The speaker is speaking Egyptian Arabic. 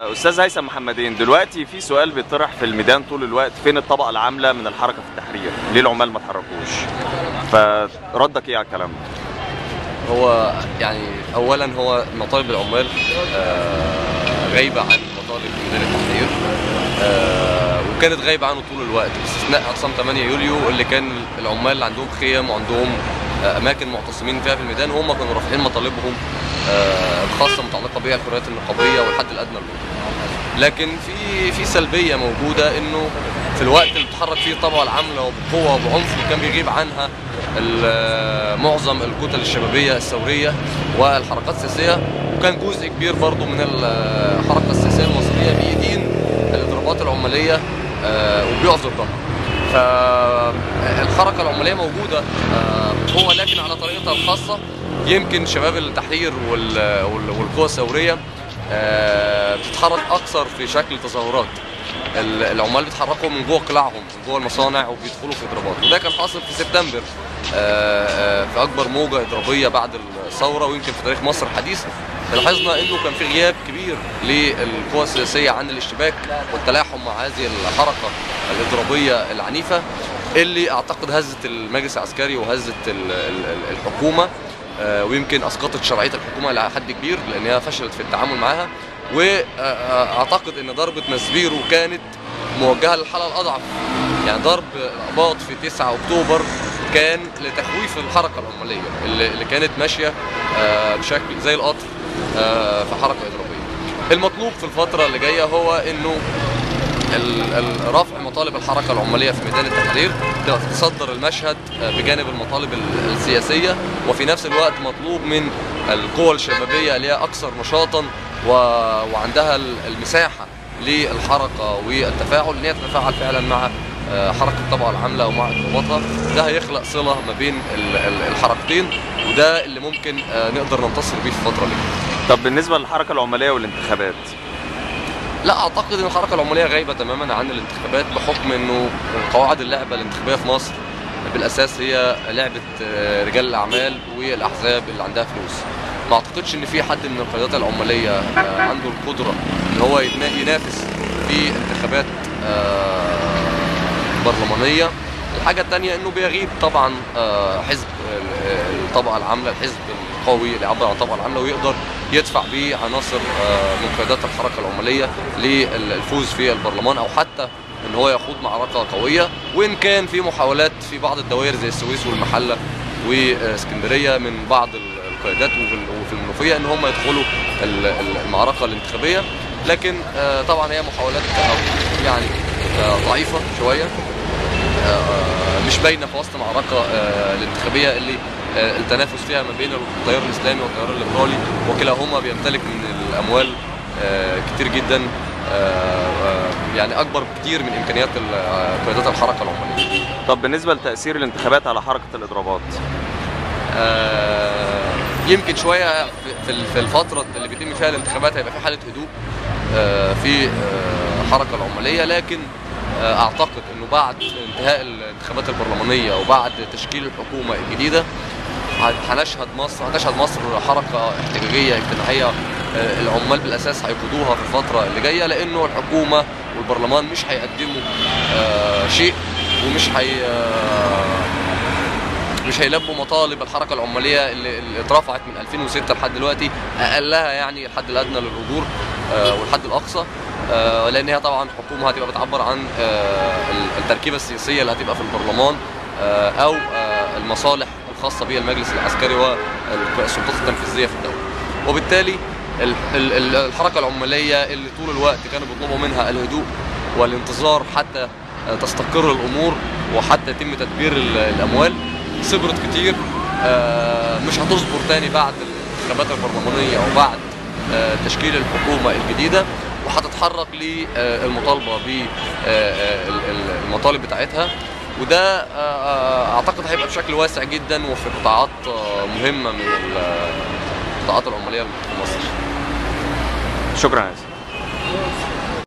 استاذ هيثم محمدين دلوقتي في سؤال بيطرح في الميدان طول الوقت فين الطبقه العامله من الحركه في التحرير ليه العمال ما اتحركوش فردك ايه على الكلام ده هو يعني اولا هو مطالب العمال آه، غايبه عن مطالب ميدان التحرير آه، وكانت غايبه عنه طول الوقت باستثناء اقسام 8 يوليو اللي كان العمال اللي عندهم خيم وعندهم آه، اماكن معتصمين فيها في الميدان هم كانوا رافعين مطالبهم آه، الخاصه متعلقه بالحريات النقابيه والحد الادنى للأجور. لكن في في سلبيه موجوده انه في الوقت اللي بتتحرك فيه الطبقه العامله وبقوه وبعنف كان بيغيب عنها ال- معظم الكتل الشبابيه الثوريه والحركات السياسيه وكان جزء كبير برضو من الحركه السياسيه المصريه بيدين الاضرابات العماليه آه، وبيقف ضدها فالحركه العماليه موجوده آه، بقوه لكن على طريقتها الخاصه يمكن شباب التحرير وال- وال- والقوى الثوريه آه، بتتحرك اكثر في شكل تظاهرات ال- العمال بيتحركوا من جوه قلاعهم من جوه المصانع وبيدخلوا في اضرابات وده كان حاصل في سبتمبر آه، آه، في اكبر موجه اضرابيه بعد الثوره ويمكن في تاريخ مصر الحديث لاحظنا انه كان في غياب كبير للقوى السياسيه عن الاشتباك والتلاحم مع هذه الحركه الاضرابيه العنيفه اللي اعتقد هزت المجلس العسكري وهزت ال- ال- الحكومه آه، ويمكن اسقطت شرعيه الحكومه الى حد كبير لانها فشلت في التعامل معها واعتقد ان ضربه مسبيرو كانت موجهه للحاله الاضعف يعني ضرب الاباط في 9 اكتوبر كان لتخويف الحركه العماليه اللي اللي كانت ماشيه آه، بشكل زي القطر آه، في حركه اضرابيه المطلوب في الفتره اللي جايه هو انه ال- ال- رفع مطالب الحركه العماليه في ميدان التحرير تتصدر المشهد آه، بجانب المطالب ال- السياسيه وفي نفس الوقت مطلوب من القوى الشبابيه اللي هي اكثر نشاطا و... وعندها ال- المساحه للحركه والتفاعل ان هي تتفاعل فعلا مع آه، حركه الطبقه العامله ومع اضراباتها ده هيخلق صله ما بين ال- ال- الحركتين وده اللي ممكن آه، نقدر ننتصر بيه في الفتره اللي جايه طب بالنسبه للحركه العماليه والانتخابات لا اعتقد ان الحركه العماليه غايبه تماما عن الانتخابات بحكم انه قواعد اللعبه الانتخابيه في مصر بالاساس هي لعبه آه، رجال الاعمال والاحزاب اللي عندها فلوس ما اعتقدش ان في حد من القيادات العماليه آه، عنده القدره ان هو يتنا- ينافس في انتخابات آه، برلمانيه الحاجة التانية انه بيغيب طبعا آه، حزب ال- الطبقة العاملة الحزب القوي اللي يعبر عن الطبقة العاملة ويقدر يدفع بيه عناصر آه، من قيادات الحركة العمالية للفوز في البرلمان او حتى ان هو يخوض معركة قوية وان كان في محاولات في بعض الدوائر زي السويس والمحلة واسكندرية من بعض ال- القيادات وفي ال- وفي المنوفية ان هم يدخلوا ال- ال- المعركة الانتخابية لكن آه، طبعا هي محاولات أو يعني آه، ضعيفة شوية آه، مش باينه في وسط معركه آه، الانتخابيه اللي آه، التنافس فيها ما بين التيار الاسلامي والتيار الليبرالي وكلاهما بيمتلك من الاموال آه، كتير جدا آه، آه، يعني اكبر بكتير من امكانيات ال- آه، قيادات الحركه العماليه. طب بالنسبه لتاثير الانتخابات على حركه الاضرابات آه، يمكن شويه في- في ال- في الفتره اللي بيتم فيها الانتخابات هيبقى في حاله هدوء آه، في آه، الحركه العماليه لكن آه، اعتقد انه بعد انتهاء الانتخابات البرلمانيه وبعد تشكيل الحكومه الجديده ه- هنشهد مصر هتشهد مصر حركه احتجاجيه اجتماعيه آه، العمال بالاساس هيقودوها في الفتره اللي جايه لانه الحكومه والبرلمان مش هيقدموا آه، شيء ومش هي آه، مش هيلبوا مطالب الحركه العماليه اللي, اللي اترفعت من 2006 لحد دلوقتي اقلها يعني الحد الادنى للاجور آه، والحد الاقصى آه، لان هي طبعا حكومه هتبقى بتعبر عن آه، التركيبه السياسيه اللي هتبقى في البرلمان آه، او آه، المصالح الخاصه بالمجلس العسكري والسلطات التنفيذيه في الدوله وبالتالي ال- ال- ال- الحركه العماليه اللي طول الوقت كانوا بيطلبوا منها الهدوء والانتظار حتى آه، تستقر الامور وحتى يتم تدبير ال- الاموال صبرت كتير آه، مش هتصبر تاني بعد الانتخابات البرلمانيه او بعد آه، تشكيل الحكومه الجديده وهتتحرك للمطالبه بالمطالب بتاعتها وده آه، آه، اعتقد هيبقى بشكل واسع جدا وفي قطاعات آه، مهمه من ال- القطاعات العماليه في مصر شكرا يا ياسر